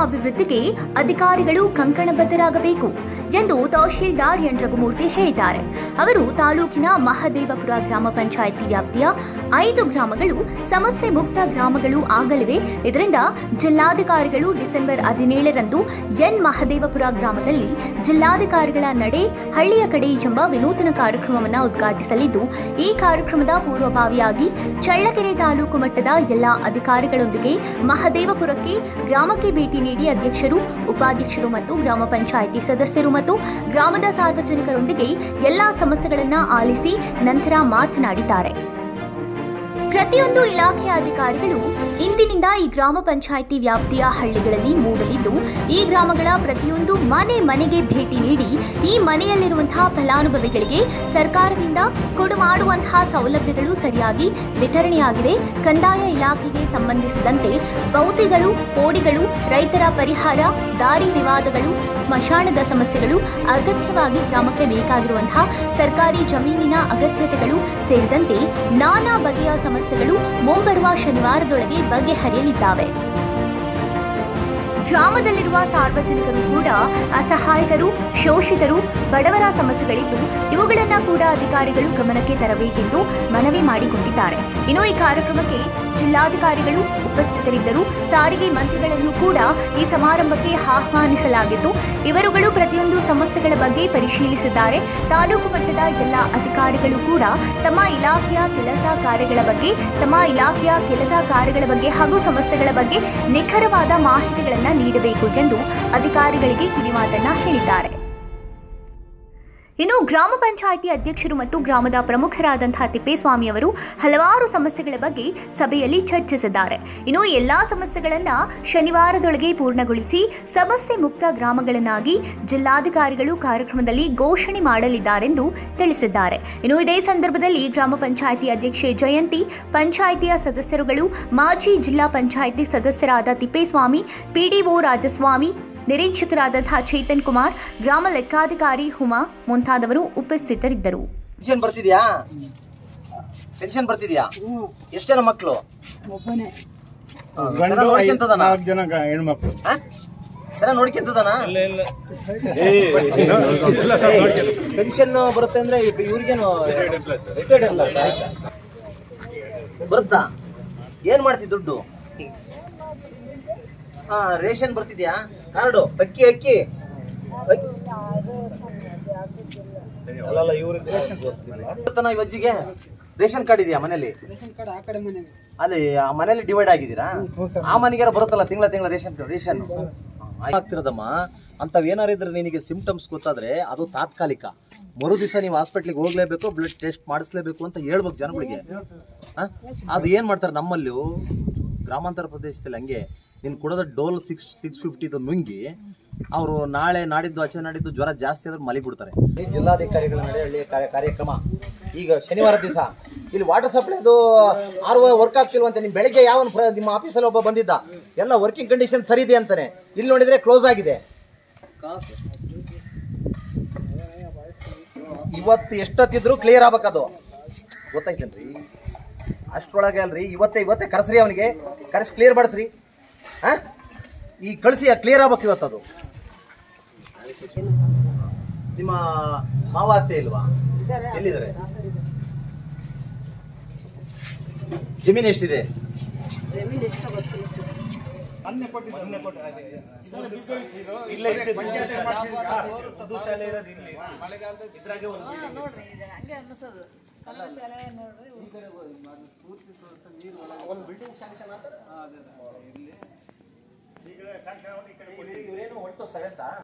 ಅಭಿವೃದ್ಧಿಗೆ ಅಧಿಕಾರಿಗಳು ಕಂಕಣಬದ್ಧರಾಗಬೇಕು ಎಂದು ತಹಶೀಲ್ದಾರ್ ಎನ್ ರಘುಮೂರ್ತಿ ಹೇಳಿದ್ದಾರೆ ಅವರು ತಾಲೂಕಿನ ಮಹದೇವಪುರ ಗ್ರಾಮ ಪಂಚಾಯಿತಿ ವ್ಯಾಪ್ತಿಯ ಐದು ಗ್ರಾಮಗಳು ಸಮಸ್ಯೆ ಮುಕ್ತ ಗ್ರಾಮಗಳು ಆಗಲಿವೆ ಇದರಿಂದ ಜಿಲ್ಲಾಧಿಕಾರಿಗಳು ಡಿಸೆಂಬರ್ ಹದಿನೇಳರಂದು ಎನ್ ಮಹದೇವಪುರ ಗ್ರಾಮದಲ್ಲಿ ಜಿಲ್ಲಾಧಿಕಾರಿಗಳ ನಡೆ ಹಳ್ಳಿಯ ಕಡೆ ಎಂಬ ವಿನೂತನ ಕಾರ್ಯಕ್ರಮವನ್ನು ಉದ್ಘಾಟಿಸಲಿದ್ದು ಈ ಕಾರ್ಯಕ್ರಮದ ಪೂರ್ವಭಾವಿಯಾಗಿ ಚಳ್ಳಕೆರೆ ತಾಲೂಕು ಮಟ್ಟದ ಎಲ್ಲಾ ಅಧಿಕಾರಿಗಳೊಂದಿಗೆ ಮಹದೇವಪುರಕ್ಕೆ ಗ್ರಾಮಕ್ಕೆ ಭೇಟಿ ನೀಡಿ ಅಧ್ಯಕ್ಷರು ಉಪಾಧ್ಯಕ್ಷರು ಮತ್ತು ಗ್ರಾಮ ಪಂಚಾಯಿತಿ ಸದಸ್ಯರು ಮತ್ತು ಗ್ರಾಮದ ಸಾರ್ವಜನಿಕರೊಂದಿಗೆ ಎಲ್ಲಾ ಸಮಸ್ಯೆಗಳನ್ನು ಆಲಿಸಿ ನಂತರ ಮಾತನಾಡಿದ್ದಾರೆ ಪ್ರತಿಯೊಂದು ಇಲಾಖೆಯ ಅಧಿಕಾರಿಗಳು ಇಂದಿನಿಂದ ಈ ಗ್ರಾಮ ಪಂಚಾಯಿತಿ ವ್ಯಾಪ್ತಿಯ ಹಳ್ಳಿಗಳಲ್ಲಿ ಮೂಡಲಿದ್ದು ಈ ಗ್ರಾಮಗಳ ಪ್ರತಿಯೊಂದು ಮನೆ ಮನೆಗೆ ಭೇಟಿ ನೀಡಿ ಈ ಮನೆಯಲ್ಲಿರುವಂತಹ ಫಲಾನುಭವಿಗಳಿಗೆ ಸರ್ಕಾರದಿಂದ ಕೊಡುಮಾಡುವಂತಹ ಸೌಲಭ್ಯಗಳು ಸರಿಯಾಗಿ ವಿತರಣೆಯಾಗಿವೆ ಕಂದಾಯ ಇಲಾಖೆಗೆ ಸಂಬಂಧಿಸಿದಂತೆ ಭೌತಿಗಳು ಕೋಡಿಗಳು ರೈತರ ಪರಿಹಾರ ದಾರಿ ವಿವಾದಗಳು ಸ್ಮಶಾನದ ಸಮಸ್ಯೆಗಳು ಅಗತ್ಯವಾಗಿ ಗ್ರಾಮಕ್ಕೆ ಬೇಕಾಗಿರುವಂತಹ ಸರ್ಕಾರಿ ಜಮೀನಿನ ಅಗತ್ಯತೆಗಳು ಸೇರಿದಂತೆ ನಾನಾ ಬಗೆಯ ಸಮಸ್ಯೆಗಳು ಮುಂಬರುವ ಶನಿವಾರದೊಳಗೆ ಬಗೆಹರಿಯಲಿದ್ದಾವೆ ಗ್ರಾಮದಲ್ಲಿರುವ ಸಾರ್ವಜನಿಕರು ಕೂಡ ಅಸಹಾಯಕರು ಶೋಷಿತರು ಬಡವರ ಸಮಸ್ಯೆಗಳಿದ್ದು ಇವುಗಳನ್ನು ಕೂಡ ಅಧಿಕಾರಿಗಳು ಗಮನಕ್ಕೆ ತರಬೇಕೆಂದು ಮನವಿ ಮಾಡಿಕೊಂಡಿದ್ದಾರೆ ಇನ್ನು ಈ ಕಾರ್ಯಕ್ರಮಕ್ಕೆ ಜಿಲ್ಲಾಧಿಕಾರಿಗಳು ಉಪಸ್ಥಿತರಿದ್ದರು ಸಾರಿಗೆ ಮಂತ್ರಿಗಳನ್ನು ಕೂಡ ಈ ಸಮಾರಂಭಕ್ಕೆ ಆಹ್ವಾನಿಸಲಾಗಿತ್ತು ಇವರುಗಳು ಪ್ರತಿಯೊಂದು ಸಮಸ್ಯೆಗಳ ಬಗ್ಗೆ ಪರಿಶೀಲಿಸಿದ್ದಾರೆ ತಾಲೂಕು ಮಟ್ಟದ ಎಲ್ಲ ಅಧಿಕಾರಿಗಳು ಕೂಡ ತಮ್ಮ ಇಲಾಖೆಯ ಕೆಲಸ ಕಾರ್ಯಗಳ ಬಗ್ಗೆ ತಮ್ಮ ಇಲಾಖೆಯ ಕೆಲಸ ಕಾರ್ಯಗಳ ಬಗ್ಗೆ ಹಾಗೂ ಸಮಸ್ಯೆಗಳ ಬಗ್ಗೆ ನಿಖರವಾದ ಮಾಹಿತಿಗಳನ್ನು ನೀಡಬೇಕು ಎಂದು ಅಧಿಕಾರಿಗಳಿಗೆ ಕಿವಿಮಾತನ್ನ ಹೇಳಿದ್ದಾರೆ ಇನ್ನು ಗ್ರಾಮ ಪಂಚಾಯಿತಿ ಅಧ್ಯಕ್ಷರು ಮತ್ತು ಗ್ರಾಮದ ಪ್ರಮುಖರಾದಂತಹ ತಿಪ್ಪೇಸ್ವಾಮಿ ಅವರು ಹಲವಾರು ಸಮಸ್ಯೆಗಳ ಬಗ್ಗೆ ಸಭೆಯಲ್ಲಿ ಚರ್ಚಿಸಿದ್ದಾರೆ ಇನ್ನು ಎಲ್ಲಾ ಸಮಸ್ಯೆಗಳನ್ನು ಶನಿವಾರದೊಳಗೆ ಪೂರ್ಣಗೊಳಿಸಿ ಸಮಸ್ಯೆ ಮುಕ್ತ ಗ್ರಾಮಗಳನ್ನಾಗಿ ಜಿಲ್ಲಾಧಿಕಾರಿಗಳು ಕಾರ್ಯಕ್ರಮದಲ್ಲಿ ಘೋಷಣೆ ಮಾಡಲಿದ್ದಾರೆಂದು ತಿಳಿಸಿದ್ದಾರೆ ಇನ್ನು ಇದೇ ಸಂದರ್ಭದಲ್ಲಿ ಗ್ರಾಮ ಪಂಚಾಯಿತಿ ಅಧ್ಯಕ್ಷೆ ಜಯಂತಿ ಪಂಚಾಯಿತಿಯ ಸದಸ್ಯರುಗಳು ಮಾಜಿ ಜಿಲ್ಲಾ ಪಂಚಾಯಿತಿ ಸದಸ್ಯರಾದ ತಿಪ್ಪೇಸ್ವಾಮಿ ಪಿಡಿಒ ರಾಜಸ್ವಾಮಿ ನಿರೀಕ್ಷಕರಾದಂತಹ ಚೇತನ್ ಕುಮಾರ್ ಗ್ರಾಮ ಲೆಕ್ಕಾಧಿಕಾರಿ ಹುಮಾ ಮುಂತಾದವರು ಉಪಸ್ಥಿತರಿದ್ದರು ಪೆನ್ಷನ್ ಬರ್ತಿದ್ಯಾ ಪೆನ್ಷನ್ ಬರ್ತಿದ್ಯಾ ಎಷ್ಟು ಜನ ಮಕ್ಕಳು ಒಬ್ಬನೇ ಚೆನ್ನಾಗ್ ನೋಡ್ಕೊಂತದನ ನಾಲ್ಕು ಜನ ಗ- ಹೆಣ್ಮಕ್ಳು ಚೆನ್ನಾಗಿ ನೋಡ್ಕೊಂತದನ ಪೆನ್ಷನ್ ಬರುತ್ತೆ ಅಂದ್ರೆ ಇವ್- ಇವ್ರಿಗೇನು ರಿಟೈರ್ಡ್ ಅಲ್ಲ ಬರುತ್ತಾ ಏನ್ ಮಾಡ್ತಿ ದುಡ್ಡು ಹಾ ರೇಷನ್ ಬರ್ತಿದ್ಯಾ ಕಾರ್ಡು ಅಕ್ಕಿ ಅಕ್ಕಿ ಅಕ್ಕಿ. ಅಲ್ಲಲ್ಲ ಇವ್ರಿಗೆ ಗೊತ್ತಿಲ್ಲ. ಈ ಅಜ್ಜಿಗೆ ರೇಷನ್ ಕಾರ್ಡ್ ಇದೆಯಾ ಮನೇಲಿ ರೇಷನ್ ಕಾರ್ಡ್ ಆ ಕಡೆ ಮನೆಗೆ ಅಲ್ಲಿ ಆ ಮನೇಲಿ ಡಿವೈಡ್ ಆಗಿದ್ದೀರಾ ಆ ಮನೆಗೆ ಬರುತ್ತಲ್ಲ ತಿಂಗಳ ತಿಂಗಳ ರೇಷನ್ ರೇಷನ್ ಆಗ್ತಿರೋದಮ್ಮ ಅಂಥವು ಏನಾರು ಇದ್ರೆ ನಿನಗೆ ಸಿಂಪ್ಟಮ್ಸ್ ಗೊತ್ತಾದ್ರೆ ಅದು ತಾತ್ಕಾಲಿಕ ಮರು ದಿವಸ ನೀವು ಹಾಸ್ಪಿಟ್ಲಿಗೆ ಹೋಗ್ಲೇಬೇಕು ಬ್ಲಡ್ ಟೆಸ್ಟ್ ಮಾಡಿಸ್ಲೇಬೇಕು ಅಂತ ಹೇಳ್ಬೇಕು ಜನಗಳಿಗೆ ಆ? ಅದು ಏನು ಮಾಡ್ತಾರೆ ನಮ್ಮಲ್ಲೂ ಗ್ರಾಮಾಂತರ ಪ್ರದೇಶದಲ್ಲಿ ಹಂಗೆ ನೀನು ಕೊಡೋದ ಡೋಲ್ ಸಿಕ್ಸ್ ಸಿಕ್ಸ್ ಫಿಫ್ಟಿದು ನುಂಗಿ ಅವರು ನಾಳೆ ನಾಡಿದ್ದು ಆಚೆ ನಾಡಿದ್ದು ಜ್ವರ ಜಾಸ್ತಿ ಆದ್ರೆ ಮಲಿ ಬಿಡ್ತಾರೆ ಜಿಲ್ಲಾಧಿಕಾರಿಗಳ ನಡೆಹಳ್ಳಿ ಕಾರ್ಯಕ್ರಮ ಈಗ ಶನಿವಾರ ದಿವಸ ಇಲ್ಲಿ ವಾಟರ್ ಸಪ್ಲೈದು ಆರ್ ವರ್ಕ್ ಆಗ್ತಿಲ್ವಂತೆ ನಿಮ್ಮ ಬೆಳಿಗ್ಗೆ ಯಾವ ನಿಮ್ಮ ಆಫೀಸಲ್ಲಿ ಒಬ್ಬ ಬಂದಿದ್ದ ಎಲ್ಲ ವರ್ಕಿಂಗ್ ಕಂಡೀಷನ್ ಸರಿ ಇದೆ ಅಂತಾನೆ ಇಲ್ಲಿ ನೋಡಿದ್ರೆ ಕ್ಲೋಸ್ ಆಗಿದೆ ಇವತ್ತು ಎಷ್ಟೊತ್ತಿದ್ರು ಕ್ಲಿಯರ್ ಆಗ್ಬೇಕದು ಗೊತ್ತಾಯ್ತೇನ್ರಿ ಅಷ್ಟ್ರೊಳಗೆ ಅಲ್ರಿ ಇವತ್ತೇ ಇವತ್ತೇ ಕರೆಸ್ರಿ ಅವನಿಗೆ ಕರೆಸಿ ಕ್ಲಿಯರ್ ಮಾಡಿಸ್ರಿ ಹಾ ಈ ಕಳಿಸಿ ಕ್ಲಿಯರ್ ಆಗ್ಬೇಕು ಇವತ್ತದು ನಿಮ್ಮ ಮಾವ ಅತ್ತೆ ಇಲ್ವಾ ಎಲ್ಲಿದ್ದಾರೆ ಜಮೀನು ಎಷ್ಟಿದೆ